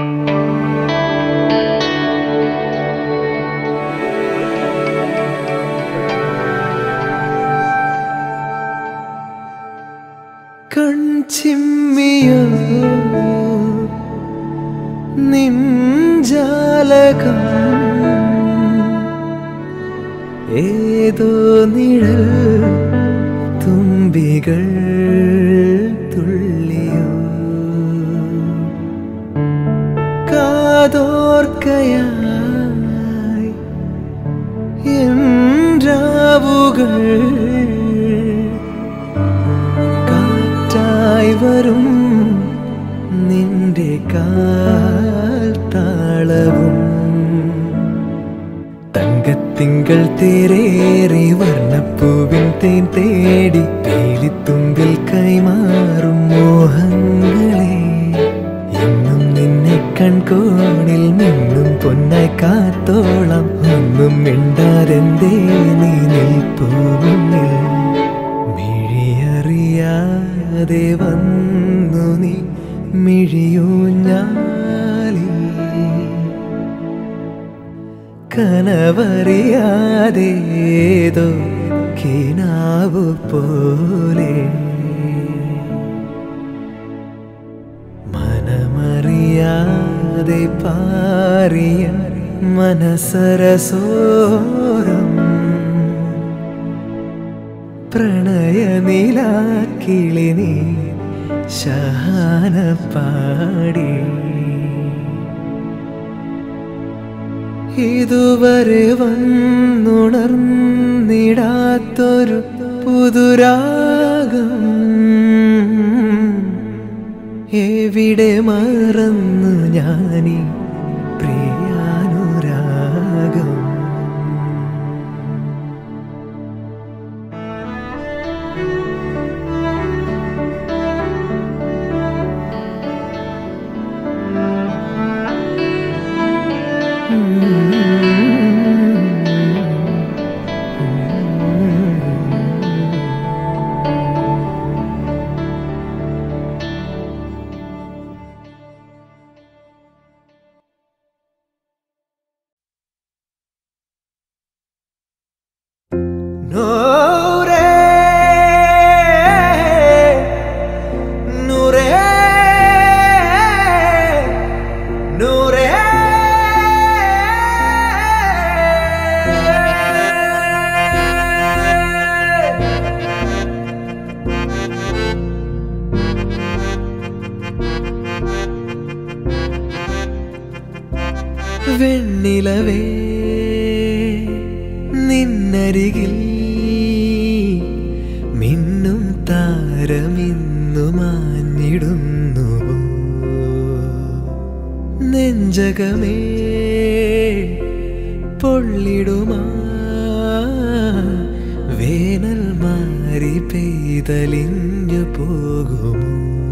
കൺചിമ്മിയോ നിഞ്ചാലകം ഏതോ നിഴൽ തുമ്പികൾ തുള്ളിയോ കാതോർക്കയായി என்றாവുകൾ കാറ്റായി വരും നിന്റെ കാൽ താളവും തങ്കത്തിങ്കൾ തേരേറി വർണ്ണപ്പൂവിൻ തേൻ തേടി പേലിത്തുമ്പിൽ കൈമാറും മോഹങ്ങളെ എന്നും നിന്നെ കൺകോണിൽ നിന്നും പൊന്നായി കാത്തോളം ഒന്നും മിണ്ടാതെന്തേ നീ നിൽപ്പൂ മുന്നിൽ മിഴിയറിയാതെ വന്നു നീ മിഴിയൂഞ്ഞാലി കനവറിയാതേതോ കിനാവു പോലെ മനമറിയാതെ പാറിയ മനസരസോരം പ്രണയനിലാക്കിളി നീ ശഹാന പാടി ഇതുവരെ വന്നുണർന്നിടാത്തൊരു പുതുരാഗം എവിടെ മറന്നു ഞാനീ പ്രിയാനുരാഗം നൂറേ നൂറേ നൂറേ വെണ്ണിലവേ നിന്നരികിൽ മിന്നും താരമിന്നു മാഞ്ഞിടുന്നു നെഞ്ചകമേ പൊള്ളിടുമാ വേനൽ മാറി പെയ്തലിഞ്ഞു പോകുമോ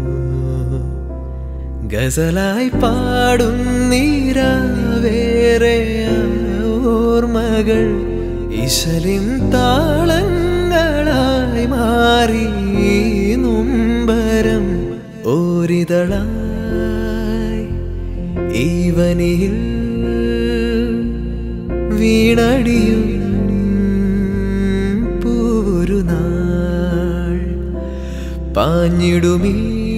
ഗസലായി പാടും നീരാവേറെ ഓർമ്മകൾ ഇശലിൻ താളങ്ങളായി മാറി നുംബരം ഓരിതളായി ഈവനിയിൽ വീണടിയും പൂരു നാൾ പാഞ്ഞിടുമീ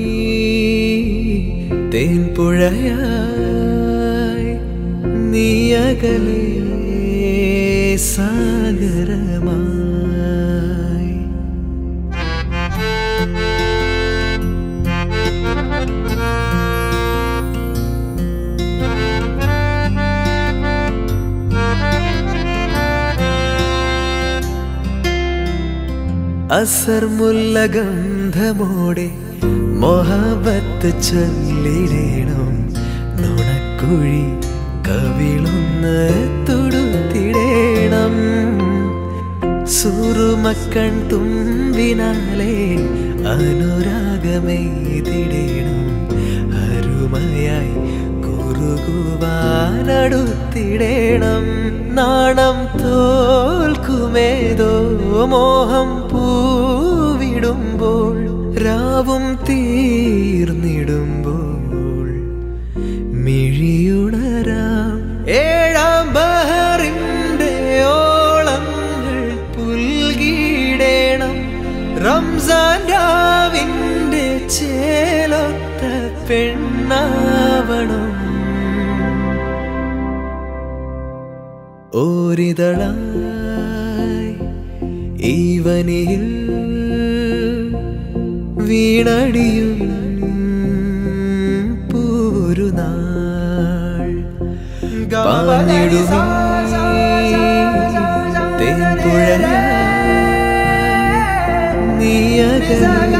തേൻപുഴയായി നീയകലേ സാഗരമായി അസർമുല്ല ഗന്ധമോടെ മൊഹബത്ത് ചൊല്ലിടേണം നുണക്കുഴി കവിളൊന്ന് തൊടുത്തിടേണം സുറുമക്കൺ തുമ്പിനാലെ അനുരാഗമെയ്തിടേണം അരുമയായി കുറുകുവാനടുത്തിടേണം നാണം തോൽക്കുമേതോ മോഹം പൂവിടുമ്പോൾ രാവും തീർന്നിടുമ്പോൾ മിഴി പെണ്ണാവണം ഓരിതളായി ഈവനിയിൽ വീണടിയും പൂരുനാൾ പാഞ്ഞിടുമീ തേൻപുഴയായി നീയകലേ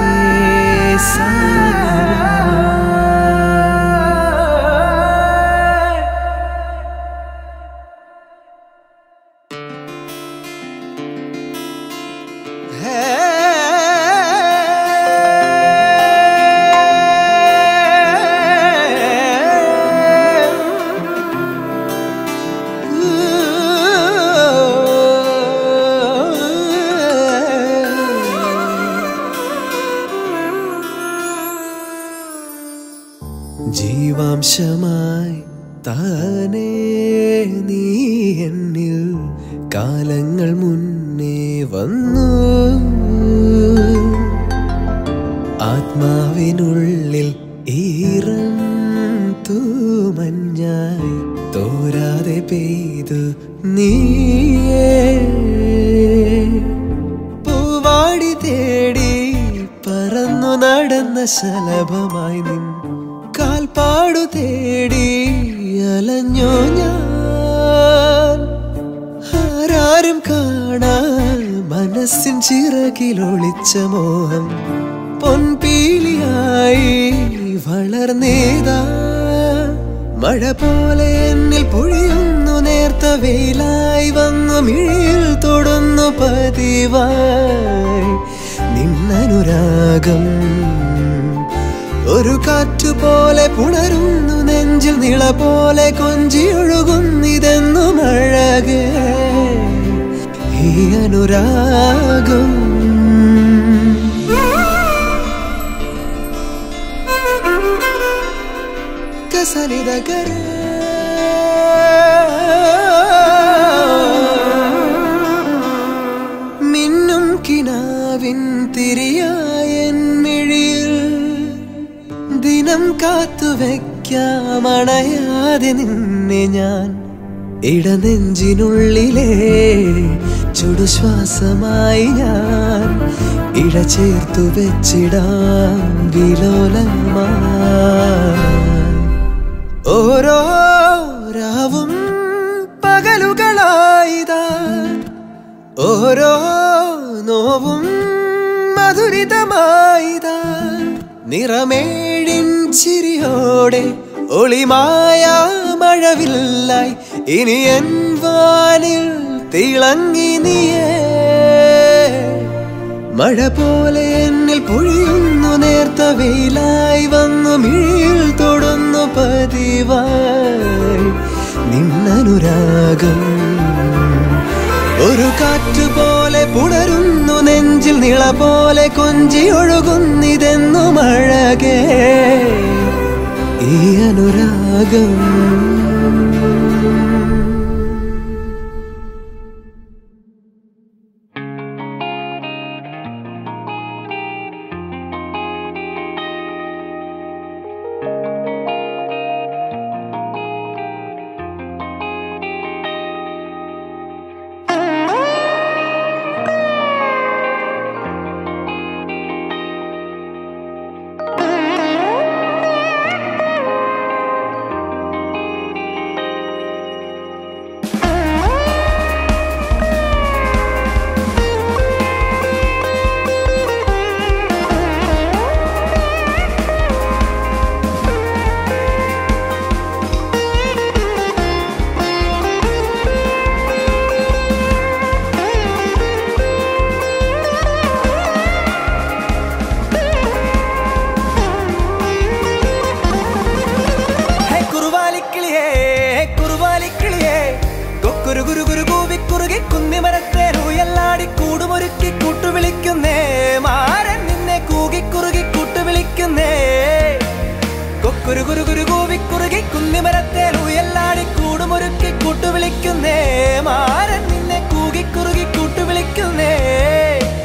ജീവാംശമായി താനേ നീ എന്നിൽ കാലങ്ങൾ മുന്നേ വന്നു ആത്മാവിനുള്ളിൽ ഈറൻ തൂമഞ്ഞായി തോരാതെ പെയ്തു നീയേ പൂവാടി തേടി പറന്നു നടന്ന ശലഭമായി നിൻ കാൽപ്പാടു തേടി അലഞ്ഞോ ഞാൻ ആരാരും കാണാൻ മനസ്സിൻ ചിറകിലൊളിച്ച മോഹം പൊൻപീലിയായി വളർന്നേതാ മഴ പോലെ എന്നിൽ പൊഴിയുന്നു നേർത്ത വെയിലായി വന്നു മിഴിയിൽ തൊടുന്നു പതിവായി നിന്നനുരാഗം ഒരു കാറ്റുപോലെ പുണരുന്നു നെഞ്ചിൽ നിള പോലെ കൊഞ്ചി ഒഴുകുന്നിതെന്നു മഴകേ ഈ അനുരാഗം കസലിതകര മിന്നും കിനാവിൻ തിരിയായൻ മിഴിയിൽ ദിനം കാത്തു വെക്കാമണയാതെ നിന്നെ ഞാൻ ഇടനെഞ്ചിനുള്ളിലെ ചുടുശ്വാസമായി ഞാൻ ഇട ചേർത്തു വെച്ചിടാം വിലോലമായി ഓരോ രാവും പകലുകളായിതാ ഓരോ നോവും മധുരിതമായിതാ നിറമേഴിൻ ചിരിയോടെ ഒളിമായ മഴവില്ലായി ഇനി എൻ വാനിൽ തിളങ്ങി നീയേ മഴ പോലെ എന്നിൽ പൊഴിയുന്നു നേർത്ത വെയിലായി വന്നു മിഴിയിൽ തൊടുന്നു പതിവായി നിന്നനുരാഗം ഒരു കാറ്റ് പോലെ പുണരുന്നു നെഞ്ചിൽ നിള പോലെ കൊഞ്ചി ഒഴുകുന്നിതെന്നു മഴകേ ഈ അനുരാഗം ഹേ കുറുവാലിക്കിളിയേ ഹേ കുറുവാലിക്കിളിയേ കൊക്കുരു ഗുരു ഗുരു കൂവി കുറുകി കുന്നിമരത്തെ റൂയല്ലാടി കൂടുമൊരുക്കി കൂട്ടുവിളിക്കുന്നേ മാരൻ നിന്നെ കൂകി കുറുകി കൂട്ടുവിളിക്കുന്നേ കൊക്കുരു ഗുരു ഗുരു കൂവി കുറുകി കുന്നിമരത്തെ റൂയല്ലാടി കൂടുമൊരുക്കി കൂട്ടുവിളിക്കുന്നേ മാരൻ നിന്നെ കൂകി കുറുകി കൂട്ടുവിളിക്കുന്നേ തങ്ക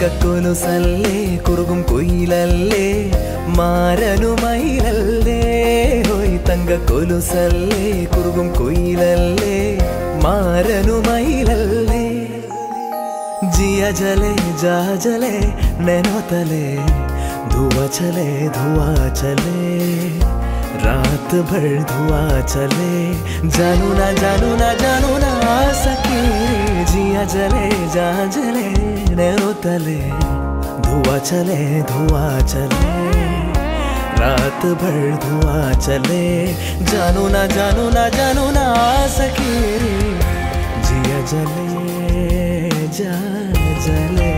തങ്കക്കൊലുസല്ലേ കുറുകും കുയിലല്ലേ മാരനുമയിലല്ലേ ഹോയ് തങ്കക്കൊലുസല്ലേ കുറുകും കുയിലല്ലേ മാരനുമയിലല്ലേ जिया जले जा जले नैनो तले धुआं चले धुआं चले रात भर धुआं चले जानू ना जानू ना जानू ना आ सके जिया जले जा जले नैनो तले धुआं चले धुआं चले रात भर धुआं चले जानू ना जानू ना जानू ना आ सके रे जिया जले जा जले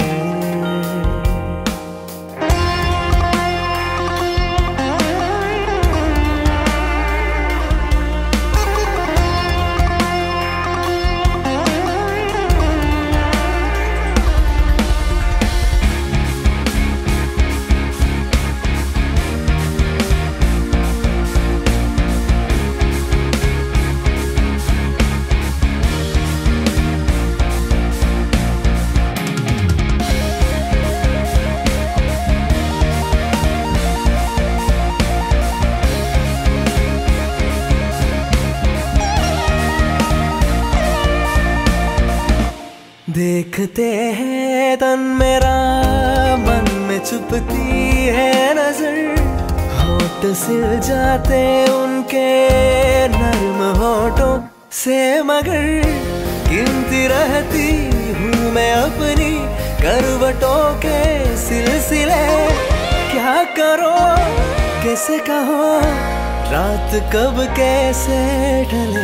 देखते हैं तन मेरा मन में चुपती है नजर होठ सिल जाते उनके नर्म होठों से मगर गिनती रहती हूँ मैं अपनी करवटों के सिलसिले क्या करो कैसे कहो रात कब कैसे ढले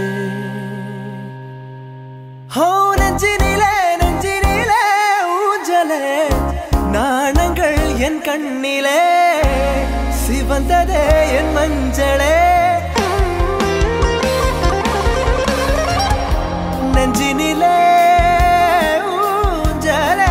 ഹോ നെഞ്ചിനിലെ നെഞ്ചിനിലെ ഊഞ്ചലെ നാണങ്ങൾ എൻ കണ്ണിലെ സിവന്തതേ എൻ മഞ്ചളെ നെഞ്ചിനിലെ ഊഞ്ചലെ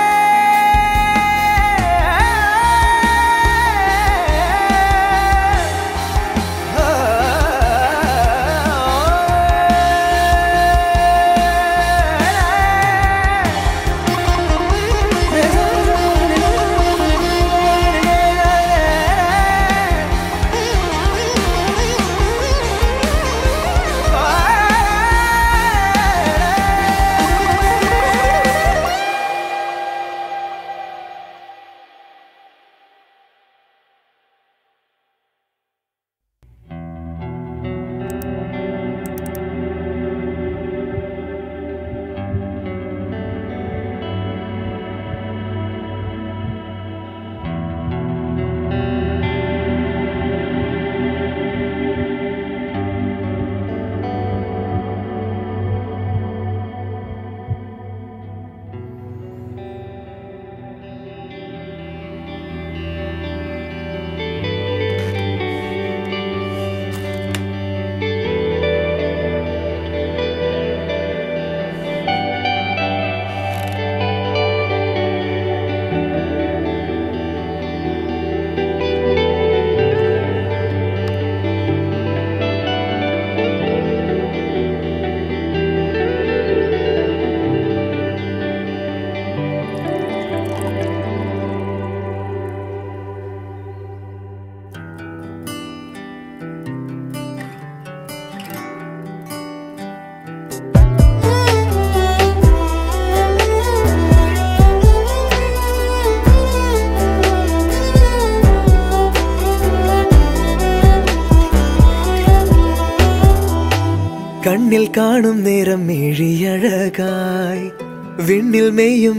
കണ്ണിൽ കാണും നിറം മിഴിയഴകായി വിണ്ണിൽ മെയ്യും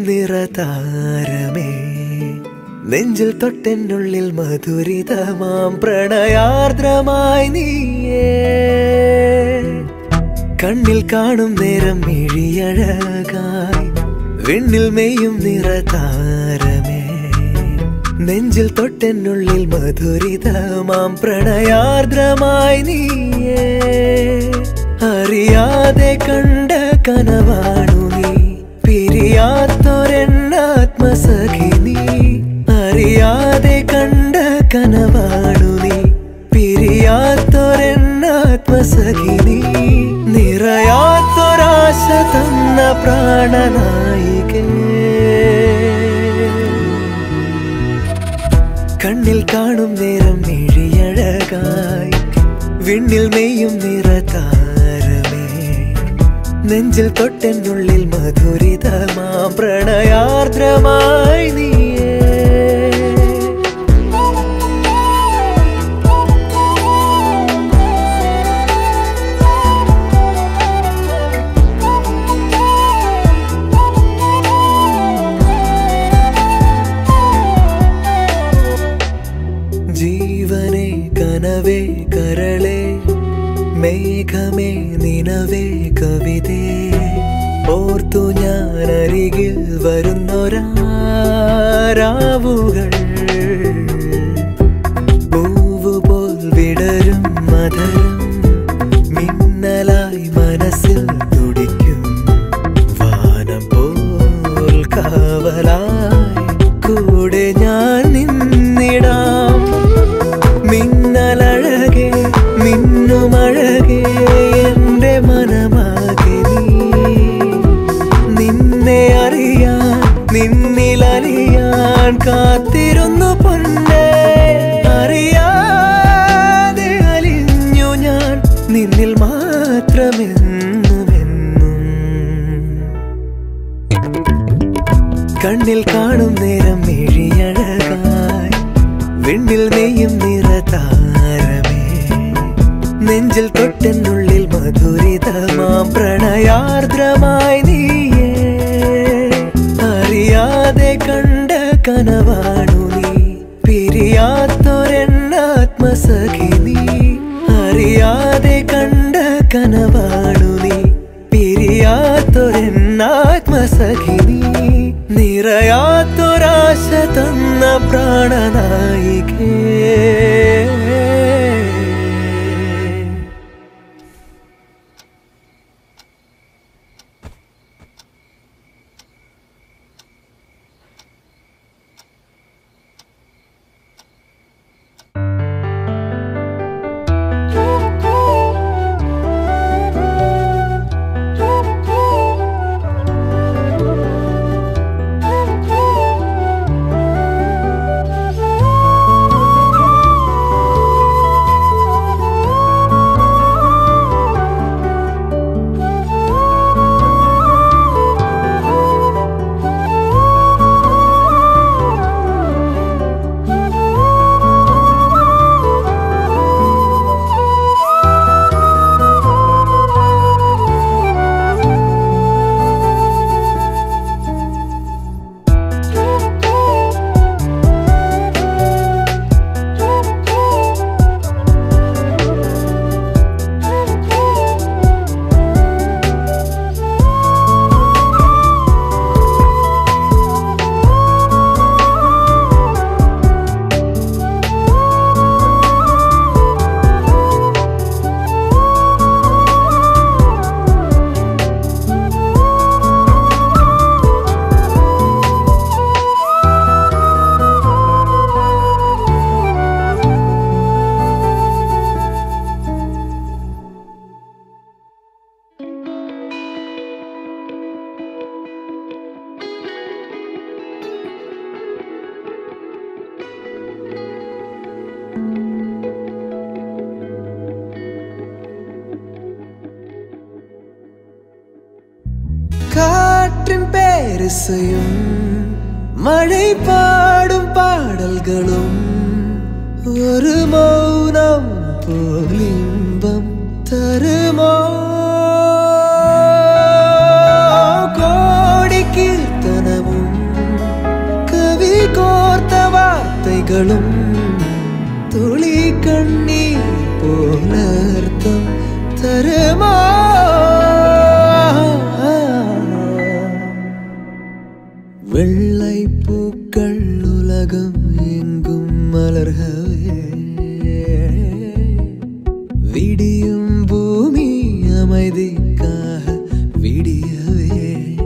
നിറതാരമേ നെഞ്ചിൽ തൊട്ടെന്നുള്ളിൽ മധുരിതമാം പ്രണയാർദ്രമായി നീയേ കണ്ണിൽ കാണും നേരം മിഴിയഴകായി വിണ്ണിൽ മെയ്യും നിറതാരമേ നെഞ്ചിൽ തൊട്ടെന്നുള്ളിൽ മധുരിതമാം പ്രണയാർദ്രമായി നീയേ അറിയാതെ കണ്ട കനവാണു നീ പിരിയാത്തൊരെന്നാത്മസഖി നീ അറിയാതെ കണ്ട കനവാണു നീ പിരിയാത്തൊരെന്നാത്മസഖി നീ നിറയാത്തൊരാശ തന്ന പ്രാണനായികേ കണ്ണിൽ കാണും നേരം മിഴിയഴകായി വിണ്ണിൽ മെയ്യും നിറതാരമേ നെഞ്ചിൽ തൊട്ടെന്നുള്ളിൽ മധുരിതമാം പ്രണയാർദ്രമായി നീയേ ജീവനെ കനവേ കരളെ മേഘമേ നിനവേ കവിതേ ഓർത്തു ഞാൻ അരികിൽ വരുന്നൊരാവുകൾ പൂവുപോൽ വിടരും മധുരം മിന്നലായി മനസ്സിൽ തുടിക്കും വാനം പോൽ കാവലായി കൂടെ ഞാൻ നിന്നിടാം മിന്നലഴകെ മിന്നുമഴകെ എന്റെ മനമാകെ നീ നിന്നെ അറിയാൻ നിന്നിലറിയാൻ കാത്തിരുന്നു പൊന്നെ അറിയാതെ അലിഞ്ഞു ഞാൻ നിന്നിൽ മാത്രമെന്നുമെന്നും കണ്ണിൽ കാണും നേരം മിഴിയഴകായി വിണ്ണിൽ നെയ്യും നിറതാരമേ നെഞ്ചിൽ തൊട്ടെന്നുള്ളിൽ മധുരിതമാം പ്രണയാർദ്രമായി നീയേ അറിയാതെ കണ്ട കനവാണു നീ പിരിയാത്തൊരെന്നാത്മസഖി നീ അറിയാതെ കണ്ട കനവാണു നീ പിരിയാത്തൊരെന്നാത്മസഖി നീ നിറയാത്തൊരാശ തന്ന പ്രാണനായികേ காற்றின் பேரிசையும் மழை பாடும் பாடல்களும் ஒரு மௌனம் போல் இன்பம் தருமோ கோடி கீர்த்தனமும் கவி கோர்த்த வார்த்தைகளும் துளி கண்ணீர் போல அர்த்தம் தருமா வெள்ளை பூக்கள் உலகம் எங்கும் மலர்கவே விடியும் பூமி அமைதிக்காக விடியவே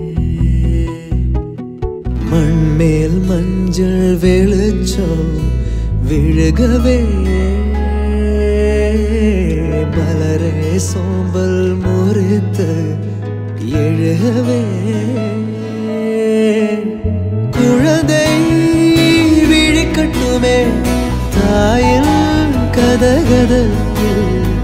மண்மேல் மஞ்சள் வெளிச்சம் விழுகவே மலரே சோம்பல் முறித்து எழுகவே குழந்தை விழிக்கட்டுமே ഗദഗദത്തിൽ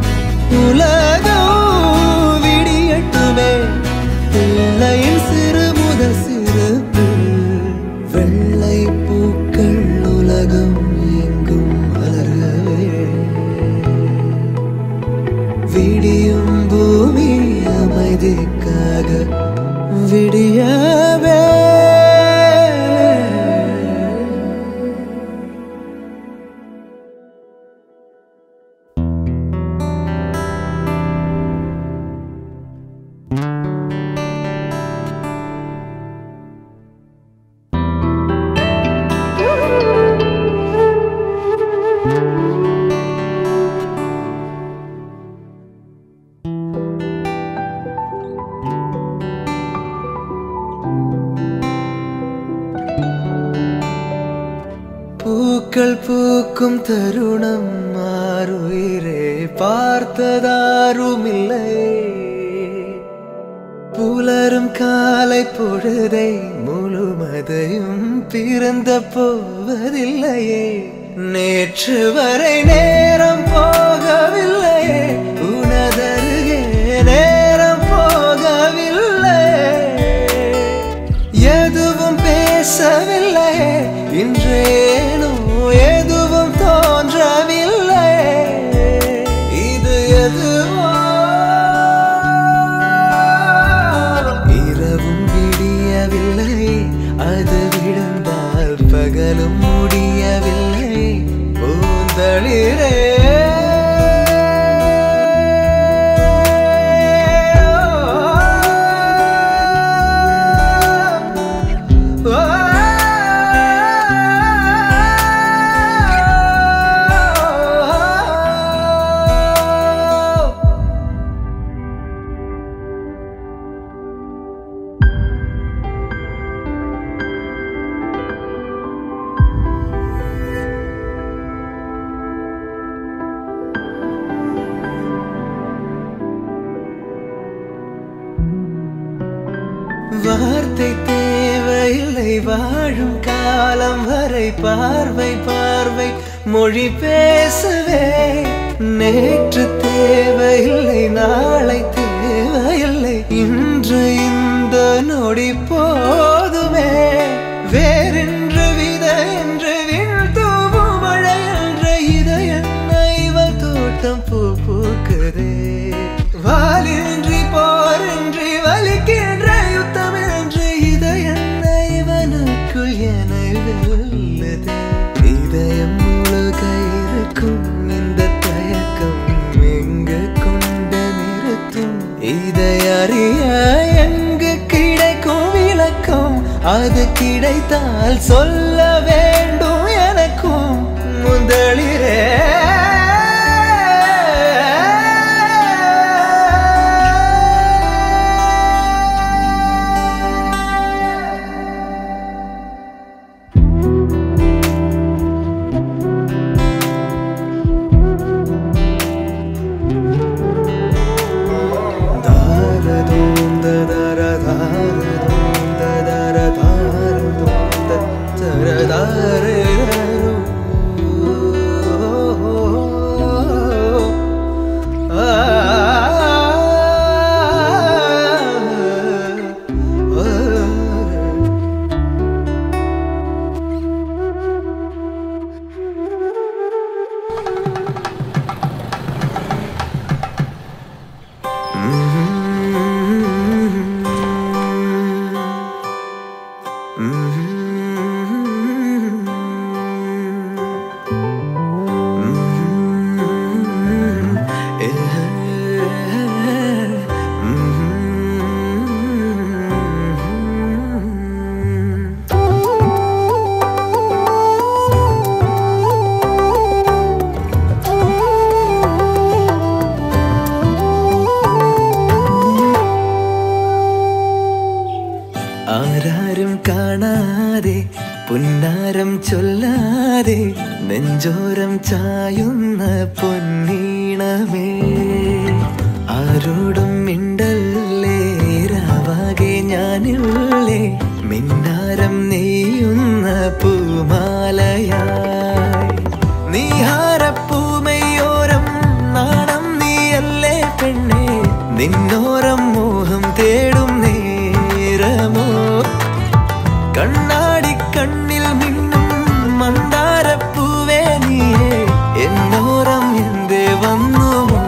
ഉലകം വിടിയട്ടുമേ പിള്ളയിൽ சிறு முதல் சிறப்பு வெள்ளை பூக்கள் உலகம் எங்கும் மலரவே விடியும் பூமி அமைதிக்காக விடியவே பூக்கள் பூக்கும் தருணம் மாறுயிரே பார்த்ததாருமில்லை புலரும் காலை பொழுதை முழுமதையும் பிறந்த போவதில்லையே நேற்று வரை நேரம் போகவில்லையே உனதருகே நேரம் போகவில்லை எதுவும் பேசவில்லை இன்றேனோ எதுவும் தோன்றவில்லை இது எதுவோ இரவும் விடியவில்லை அது விழுந்தால் பகலும் முடியவில்லை பூந்தளிரே வார்த்தை தேவையில்லை வாழும் காலம் வரை பார்வை பார்வை மொழி பேசவே நேற்று தேவையில்லை நாளை தேவையில்லை இன்று இந்த நொடி போதுமே வேறென்று வித என்று விழ் தூவும் மழை என்ற இதயன்ன இவள் தோட்டம் பூ பூக்குதே வாலின்றி போரின்றி வலிக்கின்ற யுத்தம் என்று இதயன்ன இவனுக்குள் என வெல்லுதே இதயம் முழுக இருக்கும் இந்த தயக்கம் எங்கு கொண்டு நிறுத்தும் இதை அறிய எங்கு கிடைக்கும் விளக்கம் அது கிடைத்தால் சொல்ல வேண்டும் எனக்கும் முதலிரே தாரதோம் ததர தாரதோம் ததர தாரதோம் தத்தர தாரரோ. ஆ ஆ ആരാരും കാണാതെ പുന്നാരം ചൊല്ലാതെ നെഞ്ചോരം ചായുന്ന പൊന്നീണമേ ആരോടും മിണ്ടല്ലേ രാവാകെ ഞാനില്ലേ മിന്നാരം നെയ്യുന്ന പൂമാലയായി നീ ഹാരപ്പൂമയോ നിന്നോരം മോഹം തേടും നേരമോ കണ്ണാടി കണ്ണിൽ മിന്നും മന്ദാരപ്പൂവേ നീയേ എന്നോരം എന്തേ വന്നു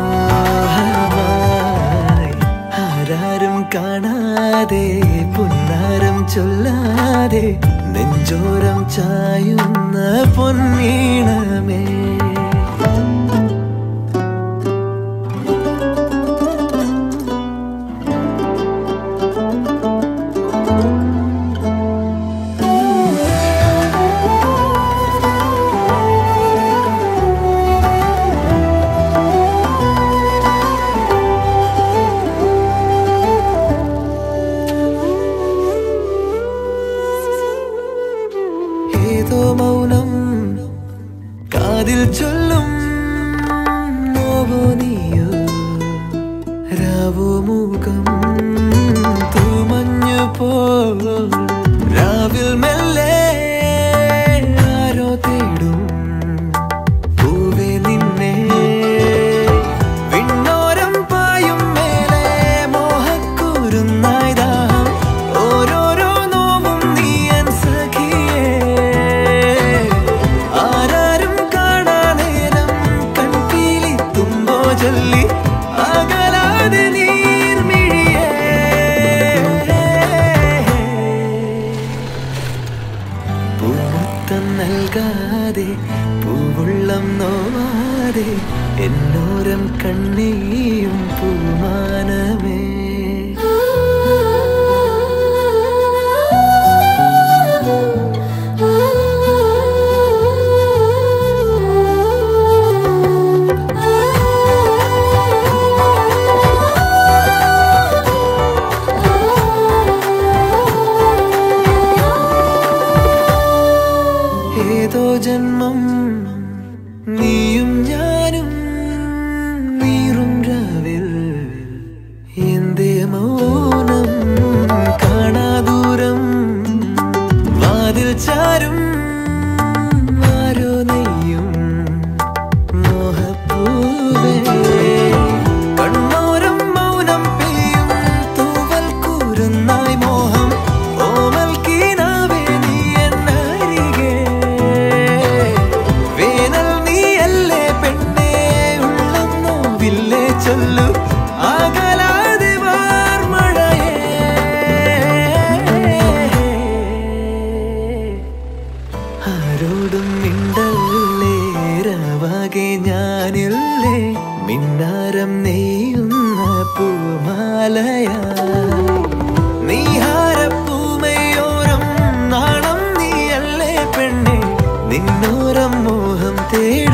മോഹമായി ആരാരും കാണാതെ പുന്നാരം ചൊല്ലാതെ നെഞ്ചോരം ചായുന്ന പൊന്നീണമേ ഏതോ മൗനം കാതിൽ ചൊല്ലും നോവോ നീയോ രാവോ മൂകം തൂമഞ്ഞു പോ രാവിൽ മെല്ലെ ആരോ തേടും പൂവേ നിന്നെ വിണ്ണോരം പായും മേലെ മോഹക്കൂരുന്നായി ദാഹം ഓരോരോ നോവും നീയൻ സഖിയേ ആരാരും കാണാ നേരം കൺപീലി തുമ്പോ ചൊല്ലി അകലാതെ നീർമിഴിയേ പൂമുത്തം നൽകാതെ പൂവുള്ളം നോവാതെ എന്നോരം കണ്ണീയും പൂമാനമേ ഏതോ ജന്മം നീയും ഞാനും നീറും രാവിൽ എന്തേ മൗനം കാണാദൂരം വാതിൽ ചാരും ആരോ നെയ്യും മോഹപ്പൂവേ കണ്ണോരം മൗനം പെയ്യും തൂവൽ കൂരുന്നായി മോഹം ഓമൽ കീനാവേ നീ എന്നരികെ വേനൽ നീയല്ലേ പെണ്ണേ ഉള്ളം നോവില്ലേ ചൊല്ലു അകലാതെ വാർമഴയേ ആരോടും മിണ്ടല്ലേ രാവാകെ ഞാനില്ലേ മിന്നാരം നെയ്യുന്ന പൂമാലയാ നീഹാരപ്പൂമയോരം നാണം നീയല്ലേ പെണ്ണെ നിന്നോരം മോഹം തേടും